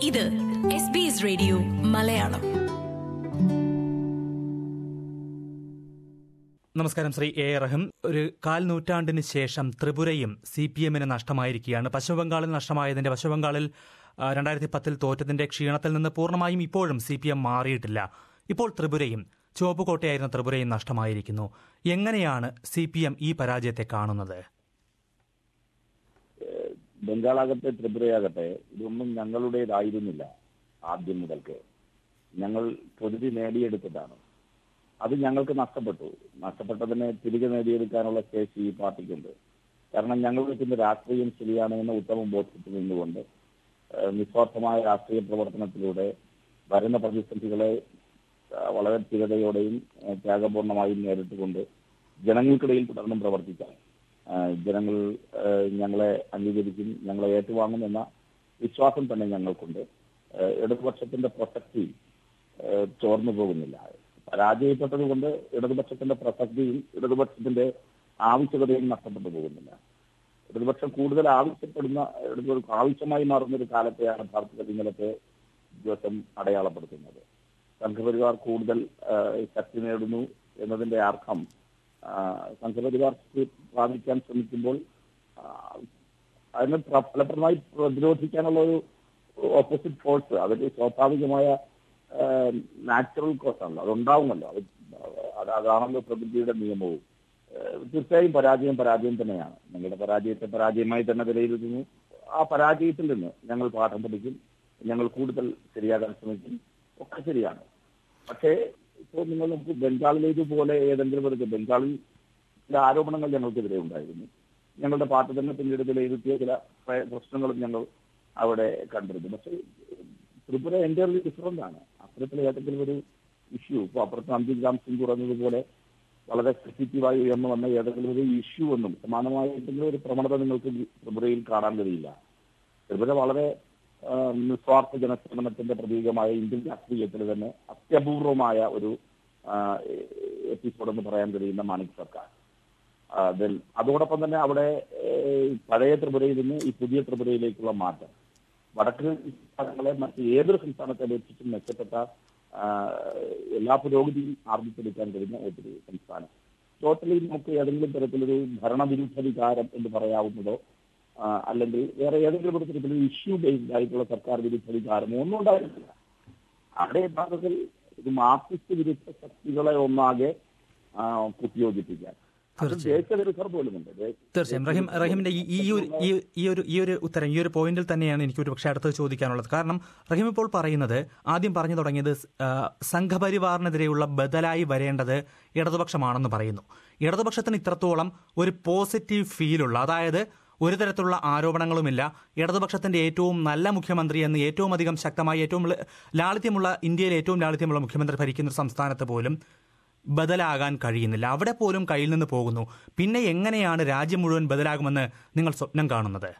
ഇത് S B S radio Malayalam നമസ്കാരം Shri A റഹം ഒരു കാൽ നൂറ്റാണ്ടിന് ശേഷം ത്രിപുരയും സി പി എമ്മിന് നഷ്ടമായിരിക്കുകയാണ് പശ്ചിമബംഗാളിൽ നഷ്ടമായതിന്റെ പശ്ചിമബംഗാളിൽ ആ, രണ്ടായിരത്തി പത്തിൽ തോറ്റതിന്റെ ക്ഷീണത്തിൽ നിന്ന് പൂർണ്ണമായും ഇപ്പോഴും സി പി എം മാറിയിട്ടില്ല ഇപ്പോൾ ത്രിപുരയും ചുവപ്പ് കോട്ടയായിരുന്ന ത്രിപുരയും നഷ്ടമായിരിക്കുന്നു എങ്ങനെയാണ് സി പി എം ഈ പരാജയത്തെ കാണുന്നത് ബംഗാളാകട്ടെ ത്രിപുരയാകട്ടെ ഇതൊന്നും ഞങ്ങളുടേതായിരുന്നില്ല ആദ്യം മുതൽക്ക് ഞങ്ങൾ പ്രതിനിധി നേടിയെടുത്തതാണ് അത് ഞങ്ങൾക്ക് നഷ്ടപ്പെട്ടു നഷ്ടപ്പെട്ടതിനെ തിരികെ നേടിയെടുക്കാനുള്ള ശേഷി ഈ പാർട്ടിക്കുണ്ട് കാരണം ഞങ്ങൾ വെക്കുന്ന രാഷ്ട്രീയം ശരിയാണ് എന്ന ഉത്തമ ബോധ്യത്തിൽ നിന്നുകൊണ്ട് ഏഹ് നിസ്വാർത്ഥമായ രാഷ്ട്രീയ പ്രവർത്തനത്തിലൂടെ വരുന്ന പ്രതിസന്ധികളെ ഏഹ് വളരെ സ്ഥിരതയോടെയും ഏഹ് ത്യാഗപൂർണമായും നേരിട്ടുകൊണ്ട് ജനങ്ങൾക്കിടയിൽ തുടർന്നും പ്രവർത്തിക്കാൻ ഏഹ് ജനങ്ങൾ ഏഹ് ഞങ്ങളെ അംഗീകരിക്കും ഞങ്ങളെ ഏറ്റുവാങ്ങും എന്ന വിശ്വാസം തന്നെ ഞങ്ങൾക്കുണ്ട് ഏഹ് ഇടതുപക്ഷത്തിന്റെ പ്രസക്തി ഏഹ് ചോർന്നു പോകുന്നില്ല പരാജയപ്പെട്ടത് കൊണ്ട് ഇടതുപക്ഷത്തിന്റെ പ്രസക്തിയും ഇടതുപക്ഷത്തിന്റെ ആവശ്യകതയും നഷ്ടപ്പെട്ടു പോകുന്നില്ല ഇടതുപക്ഷം കൂടുതൽ ആവശ്യപ്പെടുന്ന ഇടതുപക്ഷം ആവശ്യമായി മാറുന്ന ഒരു കാലത്തെയാണ് ഭാരതത്തിൽ ഇന്നലത്തെ ദിവസം അടയാളപ്പെടുത്തുന്നത് സംഘപരിവാർ കൂടുതൽ ഏഹ് ശക്തി നേടുന്നു എന്നതിന്റെ അർത്ഥം ആഹ് സംഘപരിവാർ പ്രാപിക്കാൻ ശ്രമിക്കുമ്പോൾ ആഹ് അതിനെ പ്ര- ഫലപ്രദമായി പ്രതിരോധിക്കാനുള്ള ഒരു ഓപ്പോസിറ്റ് ഫോഴ്സ് അതൊരു സ്വാഭാവികമായ നാച്ചുറൽ കോസ് ആണല്ലോ അതുണ്ടാവുമല്ലോ അത് അത് അതാണല്ലോ പ്രകൃതിയുടെ നിയമവും ഏഹ് തീർച്ചയായും പരാജയം പരാജയം തന്നെയാണ് ഞങ്ങളുടെ പരാജയത്തെ പരാജയമായി തന്നെ വിലയിരുത്തുന്നു ആ പരാജയത്തിൽ നിന്ന് ഞങ്ങൾ പാഠം പഠിക്കും ഞങ്ങൾ കൂടുതൽ ശരിയാകാൻ ശ്രമിക്കും ഒക്കെ ശരിയാണ് പക്ഷേ ഇപ്പോൾ നിങ്ങൾ നമുക്ക് ബംഗാളിലേതുപോലെ ഏതെങ്കിലും ഒരു ബംഗാളിൽ ചില ആരോപണങ്ങൾ ഞങ്ങൾക്കെതിരെ ഉണ്ടായിരുന്നു ഞങ്ങളുടെ പാർട്ടി തന്നെ പിന്നീട് വിലയിരുത്തിയ ചില പ്ര- പ്രശ്നങ്ങളും ഞങ്ങൾ അവിടെ കണ്ടിരുന്നു പക്ഷേ ത്രിപുര എൻ്റെ ഒരു ഡിഫറൻ്റ് ആണ് അത്തരത്തിൽ ഏതെങ്കിലും ഒരു ഇഷ്യൂ ഇപ്പോൾ അപ്പുറത്ത് അന്തിക് രാം സിംഗ് പറഞ്ഞതുപോലെ വളരെ സെൻസിറ്റീവായി ഉയർന്നു വന്ന ഏതെങ്കിലും ഒരു ഇഷ്യൂ ഒന്നും സമാനമായ എന്തെങ്കിലും ഒരു പ്രവണത നിങ്ങൾക്ക് ത്രിപുരയിൽ കാണാൻ കഴിയില്ല ത്രിപുര വളരെ ആ, നിസ്വാർത്ഥ ജനസേവനത്തിന്റെ പ്രതീകമായ ഇന്ത്യൻ രാഷ്ട്രീയത്തിൽ തന്നെ അത്യപൂർവമായ ഒരു എപ്പിസോഡ് എന്ന് പറയാൻ കഴിയുന്ന മാണിക് സർക്കാർ ആ, then അതോടൊപ്പം തന്നെ അവിടെ ഏഹ്, പഴയ ത്രിപുരയിൽ നിന്ന് ഈ പുതിയ ത്രിപുരയിലേക്കുള്ള മാറ്റം വടക്ക് സംസ്ഥാനങ്ങളെ മറ്റ് ഏതൊരു സംസ്ഥാനത്തെ അപേക്ഷിച്ചും മെച്ചപ്പെട്ട ആ, എല്ലാ പുരോഗതിയും ആർജിച്ചെടുക്കാൻ കഴിഞ്ഞ ഒരു സംസ്ഥാനം ടോട്ടലി നമുക്ക് ഏതെങ്കിലും തരത്തിലൊരു ഭരണവിരുദ്ധ വികാരം എന്ന് പറയാവുന്നതോ ആ, അല്ലെങ്കിൽ വേറെ ഏതെങ്കിലും ഒരു തരത്തിലൊരു ഇഷ്യൂ ബേസ്ഡ് ആയിട്ടുള്ള സർക്കാർ വിരുദ്ധ വികാരമോ ഒന്നും ഉണ്ടായിരുന്നില്ല അവിടെ യഥാർത്ഥത്തിൽ ഇത് മാർക്സിസ്റ്റ് വിരുദ്ധ ശക്തികളെ ഒന്നാകെ ആ, കുത്തിയോജിപ്പിക്കാൻ അത് ദേശവിരുദ്ധർ പോലുമുണ്ട് ദേ- തീർച്ചയായും റഹീം റഹീമിന്റെ ഈ ഈ ഒരു ഈ ഈ ഒരു ഈ ഒരു ഉത്തരം ഈ ഒരു പോയിന്റിൽ തന്നെയാണ് എനിക്ക് ഒരു പക്ഷേ അടുത്തത് ചോദിക്കാനുള്ളത് കാരണം റഹീം ഇപ്പോൾ പറയുന്നത് ആദ്യം പറഞ്ഞു തുടങ്ങിയത് ആ, സംഘപരിവാറിനെതിരെയുള്ള ബദലായി വരേണ്ടത് ഇടതുപക്ഷമാണെന്ന് പറയുന്നു ഇടതുപക്ഷത്തിന് ഇത്രത്തോളം ഒരു പോസിറ്റീവ് ഫീലുള്ള അതായത് ഒരു തരത്തിലുള്ള ആരോപണങ്ങളുമില്ല ഇടതുപക്ഷത്തിന്റെ ഏറ്റവും നല്ല മുഖ്യമന്ത്രി എന്ന് ഏറ്റവും അധികം ശക്തമായി ഏറ്റവും ല- ലാളിത്യമുള്ള ഇന്ത്യയിലെ ഏറ്റവും ലാളിത്യമുള്ള മുഖ്യമന്ത്രി ഭരിക്കുന്ന ഒരു സംസ്ഥാനത്ത് പോലും ബദലാകാൻ കഴിയുന്നില്ല അവിടെ പോലും കയ്യിൽ നിന്ന് പോകുന്നു പിന്നെ എങ്ങനെയാണ് രാജ്യം മുഴുവൻ ബദലാകുമെന്ന് നിങ്ങൾ സ്വപ്നം കാണുന്നത്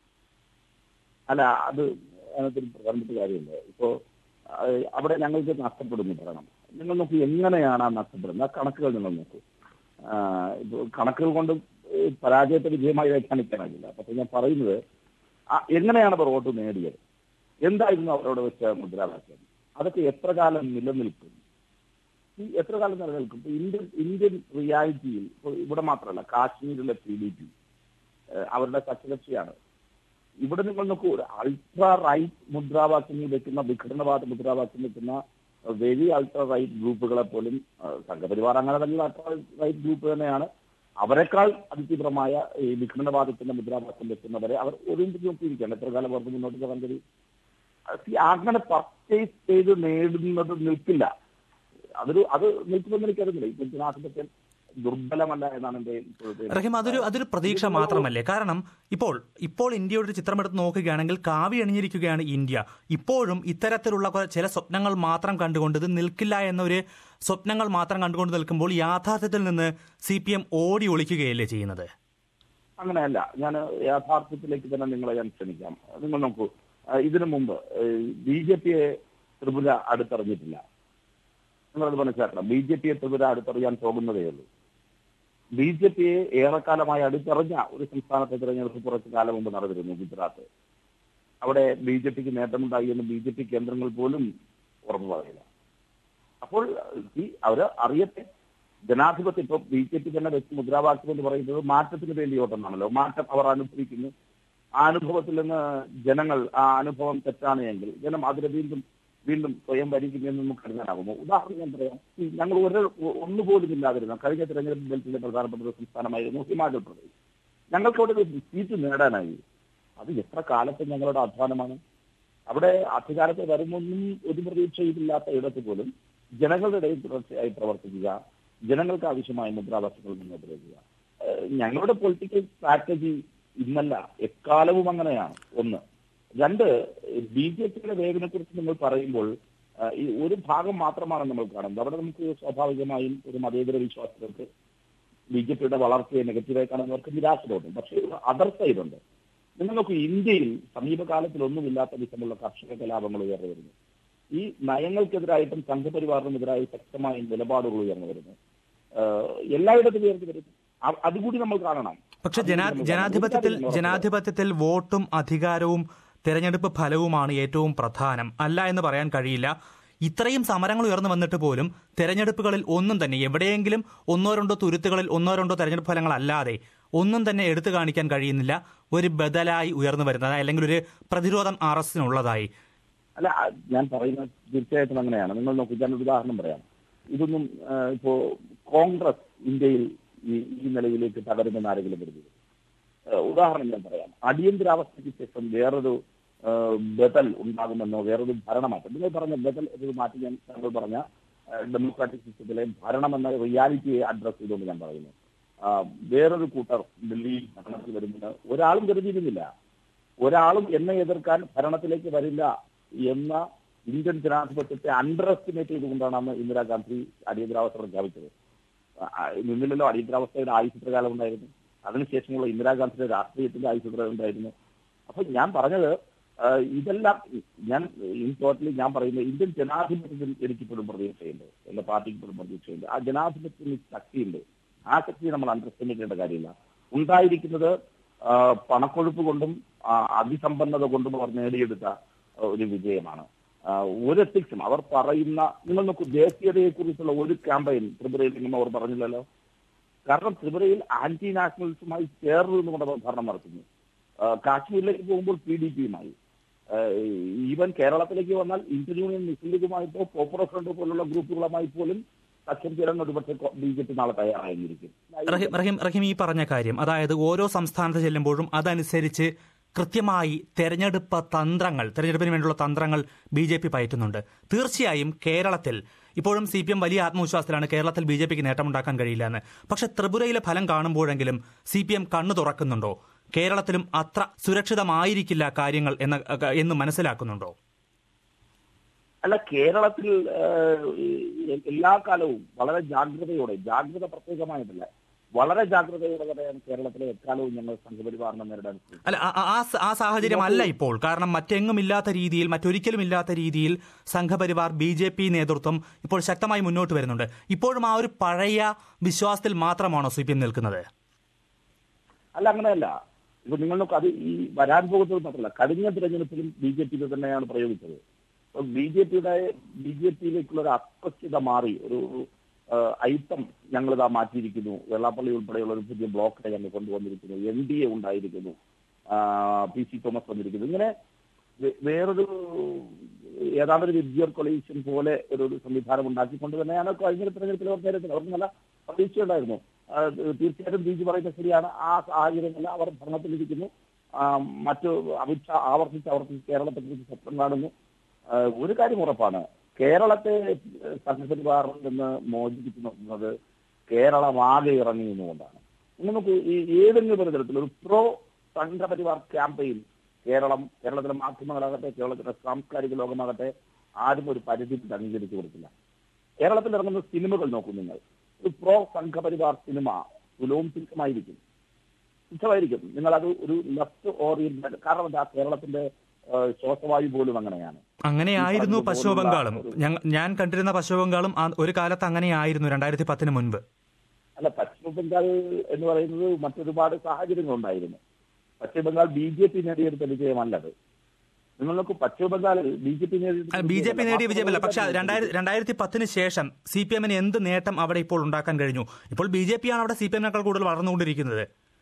അല്ല അത് അതിനകത്തൊരു പ്രധാനപ്പെട്ട കാര്യമില്ല ഇപ്പോ ആ, അവിടെ ഞങ്ങൾക്ക് നഷ്ടപ്പെടുന്നു പറയണം നിങ്ങൾ നോക്കൂ എങ്ങനെയാണ് ആ നഷ്ടപ്പെടുന്നത് ആ കണക്കുകൾ നിങ്ങൾ നോക്കൂ ആ, ഇപ്പൊ കണക്കുകൾ കൊണ്ട് ഈ പരാജയത്തെ വിജയമായി വ്യാഖ്യാനിക്കാനാകില്ല പക്ഷെ ഞാൻ പറയുന്നത് ആ, എങ്ങനെയാണ് അവർ വോട്ട് നേടിയത് എന്തായിരുന്നു അവരോട് വെച്ച മുദ്രാവാക്യം അതൊക്കെ എത്ര കാലം നിലനിൽക്കും ഈ എത്ര കാലം നിലനിൽക്കും ഇപ്പൊ ഇന്ത്യൻ ഇന്ത്യൻ റിയാലിറ്റിയിൽ ഇപ്പൊ ഇവിടെ മാത്രമല്ല കാശ്മീരിലെ പി ഡി പി അവരുടെ സഖ്യകക്ഷിയാണ് ഇവിടെ നിങ്ങൾ നോക്കൂ ഒരു അൾട്രാ റൈറ്റ് മുദ്രാവാക്യങ്ങൾ വെക്കുന്ന വിഘടനവാദ മുദ്രാവാക്യം വെക്കുന്ന വെരി അൾട്രാ റൈറ്റ് ഗ്രൂപ്പുകളെ പോലും ആ, സംഘപരിവാർ അങ്ങനെ തന്നെ അൾട്രാ റൈറ്റ് ഗ്രൂപ്പ് തന്നെയാണ് അവരെക്കാൾ അതിതീവ്രമായ ഈ വിഘടനവാദത്തിന്റെ മുദ്രാവാക്യം വെക്കുന്നവരെ അവർ ഒരുമിച്ച് നോക്കിയിരിക്കുകയാണ് എത്ര കാലം അവർക്ക് മുന്നോട്ട് പോകാൻ കഴിയും അത് ഈ അങ്ങനെ പർച്ചേസ് ചെയ്ത് നേടുന്നത് നിൽക്കില്ല അതൊരു അത് നിൽക്കുമെന്ന് എനിക്കറിയില്ല ഇപ്പൊ ജനാധിപത്യം ദുർബലമല്ല എന്നാണ് എന്റെ ഇപ്പോഴത്തെ റഹീം അതൊരു അതൊരു പ്രതീക്ഷ മാത്രമല്ലേ കാരണം ഇപ്പോൾ ഇപ്പോൾ ഇന്ത്യയുടെ ഒരു ചിത്രം എടുത്ത് നോക്കുകയാണെങ്കിൽ കാവി അണിഞ്ഞിരിക്കുകയാണ് ഇന്ത്യ ഇപ്പോഴും ഇത്തരത്തിലുള്ള കുറെ ചില സ്വപ്നങ്ങൾ മാത്രം കണ്ടുകൊണ്ട് ഇത് നിൽക്കില്ല എന്നൊരു സ്വപ്നങ്ങൾ മാത്രം കണ്ടുകൊണ്ട് നിൽക്കുമ്പോൾ യാഥാർത്ഥ്യത്തിൽ നിന്ന് സി പി എം ഓടി ഒളിക്കുകയല്ലേ ചെയ്യുന്നത് അങ്ങനെയല്ല ഞാൻ യാഥാർത്ഥ്യത്തിലേക്ക് തന്നെ നിങ്ങളെ ഞാൻ ക്ഷണിക്കാം നിങ്ങൾ നോക്കൂ ആ, ഇതിനു മുമ്പ് ബി ജെ പിയെ ത്രിപുര അടുത്തറിഞ്ഞിട്ടില്ല നിങ്ങളത് മനസ്സിലാക്കണം ബി ജെ പിയെ ത്രിപുര അടുത്തറിയാൻ പോകുന്നതേ ഉള്ളൂ ബി ജെ പിയെ ഏറെക്കാലമായി അടുത്തറിഞ്ഞ ഒരു സംസ്ഥാനത്തെ തിരഞ്ഞെടുപ്പ് കുറച്ചു കാലം മുമ്പ് നടന്നിരുന്നു ഗുജറാത്ത് അവിടെ ബി ജെ പിക്ക് നേട്ടമുണ്ടായി എന്ന് ബി ജെ പി കേന്ദ്രങ്ങൾ പോലും ഉറപ്പു പറയില്ല അപ്പോൾ ഈ അവര് അറിയട്ടെ ജനാധിപത്യം ഇപ്പൊ ബി ജെ പി തന്നെ വെച്ച് മുദ്രാവാക്യം എന്ന് പറയുന്നത് മാറ്റത്തിന് വേണ്ടി ഓട്ടമാണല്ലോ മാറ്റം അവർ അനുഭവിക്കുന്നു ആ അനുഭവത്തിൽ നിന്ന് ജനങ്ങൾ ആ അനുഭവം തെറ്റാണ് എങ്കിൽ ജനം അതിനെ വീണ്ടും വീണ്ടും സ്വയം ഭരിക്കുമെന്ന് നമുക്ക് കരുതാനാകുമോ ഉദാഹരണം ഞാൻ പറയാം ഈ ഞങ്ങൾ ഒരു ഒന്നുപോലും ഇല്ലാതിരുന്ന കഴിഞ്ഞ തെരഞ്ഞെടുപ്പ് ബെൽറ്റിലെ പ്രധാനപ്പെട്ട ഒരു സംസ്ഥാനമായിരുന്നു ഹിമാചൽ പ്രദേശ് ഞങ്ങൾക്ക് അവിടെ ഒരു സീറ്റ് നേടാനായി അത് എത്ര കാലത്തെ ഞങ്ങളുടെ അധ്വാനമാണ് അവിടെ അധികാരത്തിൽ വരുമൊന്നും ഒരു പ്രതീക്ഷയില്ലാത്ത ഇടത്ത് പോലും ജനങ്ങളുടെ ഇടയിൽ തുടർച്ചയായി പ്രവർത്തിക്കുക ജനങ്ങൾക്ക് ആവശ്യമായ മുദ്രാവാക്യങ്ങൾ മുന്നോട്ട് വയ്ക്കുക ഏഹ് ഞങ്ങളുടെ പൊളിറ്റിക്കൽ സ്ട്രാറ്റജി ഇന്നല്ല എക്കാലവും അങ്ങനെയാണ് ഒന്ന് രണ്ട് ബി ജെ പിയുടെ വേവിനെ കുറിച്ച് നിങ്ങൾ പറയുമ്പോൾ ആ, ഈ ഒരു ഭാഗം മാത്രമാണ് നമ്മൾ കാണുന്നത് അവിടെ നമുക്ക് സ്വാഭാവികമായും ഒരു മതേതര വിശ്വാസത്തിലേക്ക് ബി ജെ പിയുടെ വളർച്ചയെ നെഗറ്റീവായി കാണുന്നവർക്ക് നിരാശ തോന്നും പക്ഷേ ഒരു അതർ സൈഡ് ഉണ്ട് നിങ്ങൾ നോക്കൂ ഇന്ത്യയിൽ സമീപകാലത്തിൽ ഒന്നുമില്ലാത്ത വിധമുള്ള കർഷക കലാപങ്ങൾ ഉയർന്നു വരുന്നു ഈ നയങ്ങൾക്കെതിരായിട്ടും സംഘപരിവാറിനെതിരായി ശക്തമായ നിലപാടുകൾ ഉയർന്നു വരുന്നു ഏഹ് എല്ലായിടത്തും ഉയർന്നു വരുന്നു അ- അതുകൂടി നമ്മൾ കാണണം പക്ഷെ അതുകൂടി ജനാ നമ്മൾ കാണണം. ജനാധിപത്യത്തിൽ ഒരു കാര്യം ഞാൻ ജനാധിപത്യത്തിൽ വോട്ടും അധികാരവും തെരഞ്ഞെടുപ്പ് ഫലവുമാണ് ഏറ്റവും പ്രധാനം അല്ല എന്ന് പറയാൻ കഴിയില്ല ഇത്രയും സമരങ്ങൾ ഉയർന്നു വന്നിട്ട് പോലും തെരഞ്ഞെടുപ്പുകളിൽ ഒന്നും തന്നെ എവിടെയെങ്കിലും ഒന്നോ രണ്ടോ തുരുത്തുകളിൽ ഒന്നോ രണ്ടോ തെരഞ്ഞെടുപ്പ് ഫലങ്ങൾ അല്ലാതെ ഒന്നും തന്നെ എടുത്തു കാണിക്കാൻ കഴിയുന്നില്ല ഒരു ബദലായി ഉയർന്നു വരുന്നത് അല്ലെങ്കിൽ ഒരു പ്രതിരോധം ആർ എസിനുള്ളതായി അല്ല ആ, ഞാൻ പറയുന്നത് തീർച്ചയായിട്ടും അങ്ങനെയാണ് നിങ്ങൾ നോക്കൂ ഞാൻ ഒരു ഉദാഹരണം പറയാം ഇതൊന്നും ആ, ഇപ്പോ കോൺഗ്രസ് ഇന്ത്യയിൽ ഈ ഈ നിലയിലേക്ക് തകരുമെന്ന് ആരെങ്കിലും കരുതി ഉദാഹരണം ഞാൻ പറയാം അടിയന്തരാവസ്ഥയ്ക്ക് ശേഷം വേറൊരു ആ, ബദൽ ഉണ്ടാകുമെന്നോ വേറൊരു ഭരണമാറ്റം നിങ്ങൾ പറഞ്ഞ ബദൽ ഒരു മാറ്റി ഞാൻ താങ്കൾ പറഞ്ഞ ആ, ഡെമോക്രാറ്റിക് സിസ്റ്റത്തിലെ ഭരണം എന്ന റിയാലിറ്റിയെ അഡ്രസ് ചെയ്തുകൊണ്ട് ഞാൻ പറയുന്നു ആ, വേറൊരു കൂട്ടർ ഡൽഹിയിൽ ഭരണത്തിൽ വരുമെന്ന് ഒരാളും കരുതിയിരുന്നില്ല ഒരാളും എന്നെ എതിർക്കാൻ ഭരണത്തിലേക്ക് വരില്ല എന്ന ഇന്ത്യൻ ജനാധിപത്യത്തെ അണ്ടർ എസ്റ്റിമേറ്റ് ചെയ്തുകൊണ്ടാണ് അന്ന് ഇന്ദിരാഗാന്ധി അടിയന്തരാവസ്ഥ പ്രഖ്യാപിച്ചത് ആ, ആ, നിന്നില്ലല്ലോ അടിയന്തരാവസ്ഥയുടെ ആയുസ് ഇത്ര കാലം ഉണ്ടായിരുന്നു അതിനുശേഷമുള്ള ഇന്ദിരാഗാന്ധിയുടെ രാഷ്ട്രീയത്തിന്റെ ആയുസ് ഇത്ര ഉണ്ടായിരുന്നു അപ്പൊ ഞാൻ പറഞ്ഞത് ആ, ഇതെല്ലാം ഞാൻ ഇൻ ടോട്ടലി ഞാൻ പറയുന്നത് ഇന്ത്യൻ ജനാധിപത്യത്തിൽ എനിക്കിപ്പോഴും പ്രതീക്ഷയുണ്ട് എന്റെ പാർട്ടിക്ക് ഇപ്പോഴും പ്രതീക്ഷയുണ്ട് ആ ജനാധിപത്യത്തിന് ശക്തിയുണ്ട് ആ ശക്തി നമ്മൾ അണ്ടർ എസ്റ്റിമേറ്റ് ചെയ്യേണ്ട കാര്യമില്ല ഉണ്ടായിരിക്കുന്നത് ആ, പണക്കൊഴുപ്പ് കൊണ്ടും ആ, അതിസമ്പന്നത കൊണ്ടും അവർ നേടിയെടുത്ത ആ, ഒരു വിജയമാണ് ആ, ഒരു എത്തിക്സും അവർ പറയുന്ന നിങ്ങൾ നോക്കൂ ദേശീയതയെ കുറിച്ചുള്ള ഒരു ക്യാമ്പയിൻ ത്രിപുരയിൽ നിന്നും അവർ പറഞ്ഞില്ലല്ലോ കാരണം ത്രിപുരയിൽ ആന്റി നാഷണലിസവുമായി ചേർന്ന് നിന്നുകൊണ്ട് അവർ ഭരണം നടത്തുന്നു ആ, കാശ്മീരിലേക്ക് പോകുമ്പോൾ പി ഡി പിയുമായി ഈവൻ കേരളത്തിലേക്ക് വന്നാൽ ഇന്ത്യൻ യൂണിയൻ മുസ്ലിം ലീഗുമായിട്ടോ പോപ്പുലർ ഫ്രണ്ട് പോലുള്ള ഗ്രൂപ്പുകളുമായി പോലും സഖ്യം ചേരാൻ ഒരുപക്ഷെ ബി ജെ പി നാളെ തയ്യാറായിരിക്കും റഹീം റഹീം റഹീം ഈ പറഞ്ഞ കാര്യം അതായത് ഓരോ സംസ്ഥാനത്ത് ചെല്ലുമ്പോഴും അതനുസരിച്ച് കൃത്യമായി തെരഞ്ഞെടുപ്പ് തന്ത്രങ്ങൾ തെരഞ്ഞെടുപ്പിന് വേണ്ടിയുള്ള തന്ത്രങ്ങൾ ബി ജെ പി പയറ്റുന്നുണ്ട് തീർച്ചയായും കേരളത്തിൽ ഇപ്പോഴും സി പി എം വലിയ ആത്മവിശ്വാസത്തിലാണ് കേരളത്തിൽ ബി ജെ പിക്ക് നേട്ടമുണ്ടാക്കാൻ കഴിയില്ല എന്ന് പക്ഷെ ത്രിപുരയിലെ ഫലം കാണുമ്പോഴെങ്കിലും സി പി എം കണ്ണു തുറക്കുന്നുണ്ടോ കേരളത്തിലും അത്ര സുരക്ഷിതമായിരിക്കില്ല കാര്യങ്ങൾ എന്ന എന്ന് മനസ്സിലാക്കുന്നുണ്ടോ അല്ല കേരളത്തിൽ ഏഹ്, ഈ എല്ലാ കാലവും വളരെ ജാഗ്രതയോടെ ജാഗ്രത പ്രത്യേകമായിട്ടില്ല വളരെ ജാഗ്രതയോടെ തന്നെയാണ് കേരളത്തിലെ എക്കാലവും ഞങ്ങൾ സംഘപരിവാറിനെ നേരിടാൻ ശ്രമിക്കുന്നത് അല്ല ആ- ആ- ആ സ- ആ സാഹചര്യം അല്ല ഇപ്പോൾ കാരണം മറ്റെങ്ങും ഇല്ലാത്ത രീതിയിൽ മറ്റൊരിക്കലും ഇല്ലാത്ത രീതിയിൽ സംഘപരിവാർ ബി ജെ പി നേതൃത്വം ഇപ്പോൾ ശക്തമായി മുന്നോട്ട് വരുന്നുണ്ട് ഇപ്പോഴും ആ ഒരു പഴയ വിശ്വാസത്തിൽ മാത്രമാണോ സി പി എം നിൽക്കുന്നത് അല്ല അങ്ങനെയല്ല ഇപ്പൊ നിങ്ങൾ നോക്ക് അത് ഈ വരാൻ പോകുന്നത് മാത്രമല്ല കഴിഞ്ഞ തിരഞ്ഞെടുപ്പിലും ബി ജെ പി തന്നെയാണ് പ്രയോഗിച്ചത് ബി ജെ പിയുടെ ബി ജെ പിയിലേക്കുള്ള ഒരു അസ്വസ്ഥത മാറി ഒരു ഐറ്റം ഞങ്ങളിതാ മാറ്റിയിരിക്കുന്നു വെള്ളാപ്പള്ളി ഉൾപ്പെടെയുള്ള ഒരു പുതിയ ബ്ലോക്ക് ഞങ്ങൾ കൊണ്ടുവന്നിരിക്കുന്നു എൻ ഡി എ ഉണ്ടായിരിക്കുന്നു ആ, പി സി തോമസ് വന്നിരിക്കുന്നു ഇങ്ങനെ വേ- വേറൊരു ഏതാണ്ട് ഒരു വിദ്യർ കൊളീഷൻ പോലെ ഒരു ഒരു സംവിധാനം ഉണ്ടാക്കിക്കൊണ്ട് തന്നെയാണ് കഴിഞ്ഞ തെരഞ്ഞെടുപ്പിൽ അവർ നേരിട്ടത് അവർക്ക് നല്ല പ്രതീക്ഷയുണ്ടായിരുന്നു ആ, തീർച്ചയായിട്ടും ബി ജി പറയുന്നത് ശരിയാണ് ആ സാഹചര്യങ്ങളിൽ അവർ ഭരണത്തിലിരിക്കുന്നു ആ, മറ്റു അമിത്ഷാ ആവർത്തിച്ച് ആവർത്തിച്ച് കേരളത്തെ കുറിച്ച് സ്വപ്നം കാണുന്നു ആ, ഒരു കാര്യം ഉറപ്പാണ് കേരളത്തെ സംഘപരിവാറിൽ നിന്ന് മോചിപ്പിച്ചു നോക്കുന്നത് കേരളമാകെ ഇറങ്ങി നിന്നുകൊണ്ടാണ് ഇന്ന് നമുക്ക് ഈ ഏതെങ്കിലും ഒരു തരത്തിൽ ഒരു പ്രോ സംഘപരിവാർ ക്യാമ്പയിൻ കേരളം കേരളത്തിലെ മാധ്യമങ്ങളാകട്ടെ കേരളത്തിലെ സാംസ്കാരിക ലോകമാകട്ടെ ആരും ഒരു പരിധി അംഗീകരിച്ചു കൊടുക്കില്ല കേരളത്തിൽ ഇറങ്ങുന്ന സിനിമകൾ നോക്കൂ നിങ്ങൾ ഒരു പ്രോ സംഘപരിവാർ സിനിമ തുലവും തുച്ഛമായിരിക്കും തുച്ഛമായിരിക്കും നിങ്ങൾ അത് ഒരു ലെഫ്റ്റ് ഓറിയന്റഡ് കാരണം എന്താ കേരളത്തിന്റെ ആ, ശ്വാസവായു പോലും അങ്ങനെയാണ് അങ്ങനെയായിരുന്നു ഈ പശ്ചിമ പറഞ്ഞതുപോലുള്ള ബംഗാളും ഒരു- ഞങ്ങ- ഞാൻ കണ്ടിരുന്ന പശ്ചിമ ബംഗാളും ആ ഒരു കാലത്ത് അങ്ങനെയായിരുന്നു രണ്ടായിരത്തി പത്തിന് മുൻപ് അല്ല പശ്ചിമ ബംഗാൾ എന്ന് പറയുന്നത് മറ്റൊരുപാട് സാഹചര്യങ്ങളുണ്ടായിരുന്നു പശ്ചിമ ബംഗാൾ ബി ജെ പി നേടിയെടുത്ത വിജയമല്ലത് നിങ്ങൾക്ക് പശ്ചിമ ബംഗാളിൽ B J P B J P നേടിയ വിജയമല്ല പക്ഷെ രണ്ടായിരത്തി രണ്ടായിരത്തി പത്തിന് ശേഷം സി പി എമ്മിന് എന്ത് നേട്ടം അവിടെ ഇപ്പോൾ ഉണ്ടാക്കാൻ കഴിഞ്ഞു ഇപ്പോൾ ബി ജെ പി ആണ് അവിടെ സി പി എമ്മിനേക്കാൾ കൂടുതൽ വളർന്നുകൊണ്ടിരിക്കുന്നത്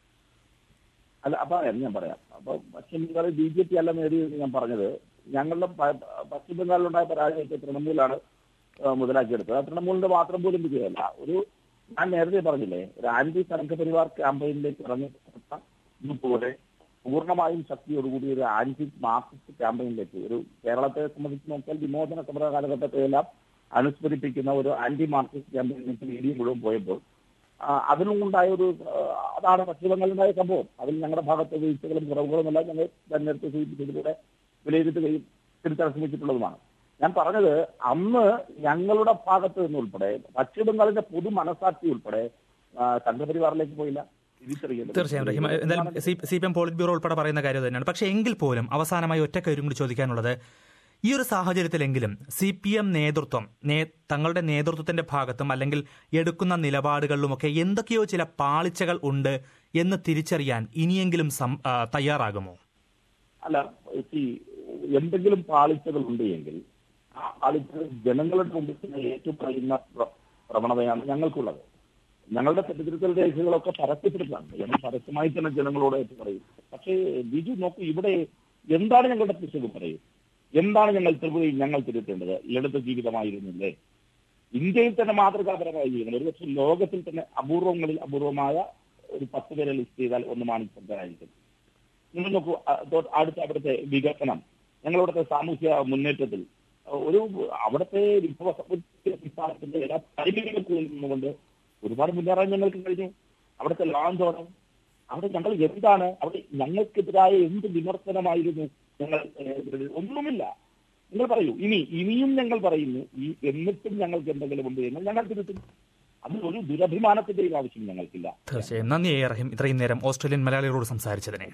അല്ല അപ്പൊ ഞാൻ പറയാം അപ്പൊ പശ്ചിമ ബംഗാളിൽ ബി ജെ പി അല്ല നേടിയെന്ന് ഞാൻ പറഞ്ഞത് ഞങ്ങളുടെ പ- പശ്ചിമ ബംഗാളിലുണ്ടായ പരാജയത്തെ തൃണമൂലാണ് ആ, മുതലാക്കിയെടുത്തത് ആ തൃണമൂലിന്റെ മാത്രം പോലും വിജയമല്ല ഒരു ഞാൻ നേരത്തെ പറഞ്ഞില്ലേ ഒരു ആന്റി സംഘപരിവാർ ക്യാമ്പയിനിലേക്ക് ഇറങ്ങിപ്പെട്ട ഇതുപോലെ പൂർണ്ണമായും ശക്തിയോടുകൂടി ഒരു ആന്റി മാർക്സിസ്റ്റ് ക്യാമ്പയിനിലേക്ക് ഒരു കേരളത്തെ സംബന്ധിച്ച് നോക്കിയാൽ വിമോചന സമര കാലഘട്ടത്തെയെല്ലാം അനുസ്മരിപ്പിക്കുന്ന ഒരു ആന്റി മാർക്സിസ്റ്റ് ക്യാമ്പയിനിലേക്ക് മീഡിയ മുഴുവൻ പോയപ്പോൾ ആ, അതിനുണ്ടായ ഒരു ആ, അതാണ് പശ്ചിമബംഗാളിലുണ്ടായ സംഭവം അതിൽ ഞങ്ങളുടെ ഭാഗത്തെ വീഴ്ചകളും കുറവുകളും എല്ലാം ഞങ്ങൾ തെരഞ്ഞെടുത്ത് സൂചിപ്പിച്ചതിലൂടെ വിലയിരുത്തുകയും തിരുത്താൻ ശ്രമിച്ചിട്ടുള്ളതുമാണ് ഞാൻ പറഞ്ഞത് അന്ന് ഞങ്ങളുടെ ഭാഗത്ത് നിന്നുൾപ്പെടെ പശ്ചിമബംഗാളിന്റെ പൊതു മനസാക്ഷി ഉൾപ്പെടെ ആ, സംഘപരിവാറിലേക്ക് പോയില്ല തിരിച്ചറിയുന്നത് തീർച്ചയായും റഹീം എന്തായാലും C P M polit bureau ഉൾപ്പെടെ പറയുന്ന കാര്യം തന്നെയാണ് പക്ഷേ എങ്കിൽ പോലും അവസാനമായി ഒറ്റ കാര്യം കൂടി ചോദിക്കാനുള്ളത് ഈ ഒരു സാഹചര്യത്തിലെങ്കിലും സി പി എം നേതൃത്വം നേ- തങ്ങളുടെ നേതൃത്വത്തിന്റെ ഭാഗത്തും അല്ലെങ്കിൽ എടുക്കുന്ന നിലപാടുകളിലുമൊക്കെ എന്തൊക്കെയോ ചില പാളിച്ചകൾ ഉണ്ട് എന്ന് തിരിച്ചറിയാൻ ഇനിയെങ്കിലും സം- ആ, തയ്യാറാകുമോ അല്ല ഈ എന്തെങ്കിലും പാളിച്ചകൾ ഉണ്ട് എങ്കിൽ ആ പാളിച്ചകൾ ജനങ്ങളുടെ മുമ്പിൽ തന്നെ ഏറ്റുപറയുന്ന പ്ര- പ്രവണതയാണ് ഞങ്ങൾക്കുള്ളത് ഞങ്ങളുടെ തെറ്റിദ്ധരുത്തൽ രേഖകളൊക്കെ പരസ്യപ്പെടുത്തുന്നുണ്ട് ഞങ്ങൾ പരസ്യമായി തന്നെ ജനങ്ങളോട് ഏറ്റു പറയും പക്ഷേ ബിജു നോക്കൂ ഇവിടെ എന്താണ് ഞങ്ങളുടെ പിശക് പറയും എന്താണ് ഞങ്ങൾ ത്രിപുരയിൽ ഞങ്ങൾ തിരുത്തേണ്ടത് ലളിത ജീവിതമായിരുന്നില്ലേ ഇന്ത്യയിൽ തന്നെ മാതൃകാപരമായ ജീവിതം ഒരുപക്ഷെ ലോകത്തിൽ തന്നെ അപൂർവങ്ങളിൽ അപൂർവമായ ഒരു പത്ത് പേരെ ലിസ്റ്റ് ചെയ്താൽ ഒന്ന് മാണിക്കരായിരിക്കും നിങ്ങൾ നോക്കൂ അ- തൊ- അടുത്ത അവിടുത്തെ വികസനം ഞങ്ങളവിടുത്തെ സാമൂഹ്യ മുന്നേറ്റത്തിൽ അഹ് ഒരു അവിടുത്തെ വിഭവ സമൃദ്ധി സംസ്ഥാനത്തിന്റെ എല്ലാ പരിമിതികൾക്കുള്ളിൽ നിന്നുകൊണ്ട് ഒരുപാട് മുന്നേറാൻ ഞങ്ങൾക്ക് കഴിഞ്ഞു അവിടുത്തെ ലോഞ്ച് ഓണം അവിടെ ഞങ്ങൾ എന്താണ് അവിടെ ഞങ്ങൾക്കെതിരായ എന്ത് വിമർശനമായിരുന്നു ഞങ്ങൾ ഏഹ്, ഒന്നുമില്ല നിങ്ങൾ പറയൂ ഇനി ഇനിയും ഞങ്ങൾ പറയുന്നു ഈ എന്നിട്ടും ഞങ്ങൾക്ക് എന്തെങ്കിലും ഉണ്ട് എങ്കിൽ ഞങ്ങൾ തിരുത്തും അതിൽ ഒരു ദുരഭിമാനത്തിന്റെയും ആവശ്യം ഞങ്ങൾക്കില്ല തീർച്ചയായും നന്ദി എ റഹീം ഇത്രയും നേരം ഓസ്ട്രേലിയൻ മലയാളികളോട് സംസാരിച്ചതിനെ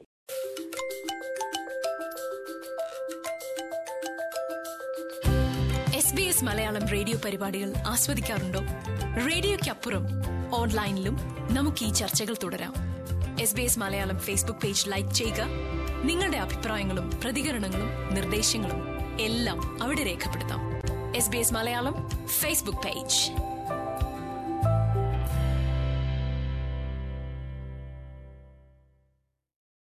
S B S Malayalam radio പരിപാടികൾ ആസ്വദിക്കാറുണ്ടോ റേഡിയോയ്ക്കപ്പുറം ഓൺലൈനിലും നമുക്ക് ഈ ചർച്ചകൾ തുടരാം S B S Malayalam Facebook page like ചെയ്യുക നിങ്ങളുടെ അഭിപ്രായങ്ങളും പ്രതികരണങ്ങളും നിർദ്ദേശങ്ങളും എല്ലാം അവിടെ രേഖപ്പെടുത്താം S B S Malayalam Facebook page